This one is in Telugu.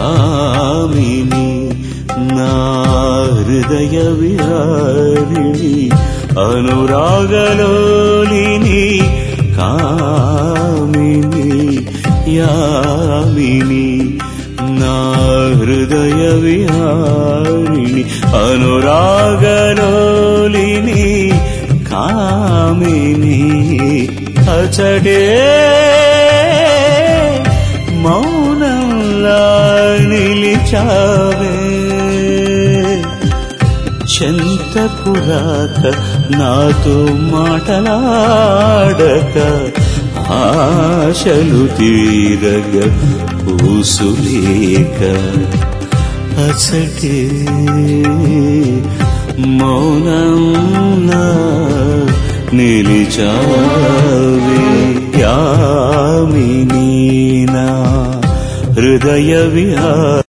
యామిని నా హృదయ విహారిణి అనురాగలోలిని కామిని యామిని నా హృదయ విహారిణి అనురాగలోలిని కామిని అచడే మౌనంలా నిలిచావే చెంతకురాక నాతో మాటలాడక ఆశలు తీరగ పూసులేక అసటే మౌనంలా నిలిచావే యామినీ నా హృదయ విహార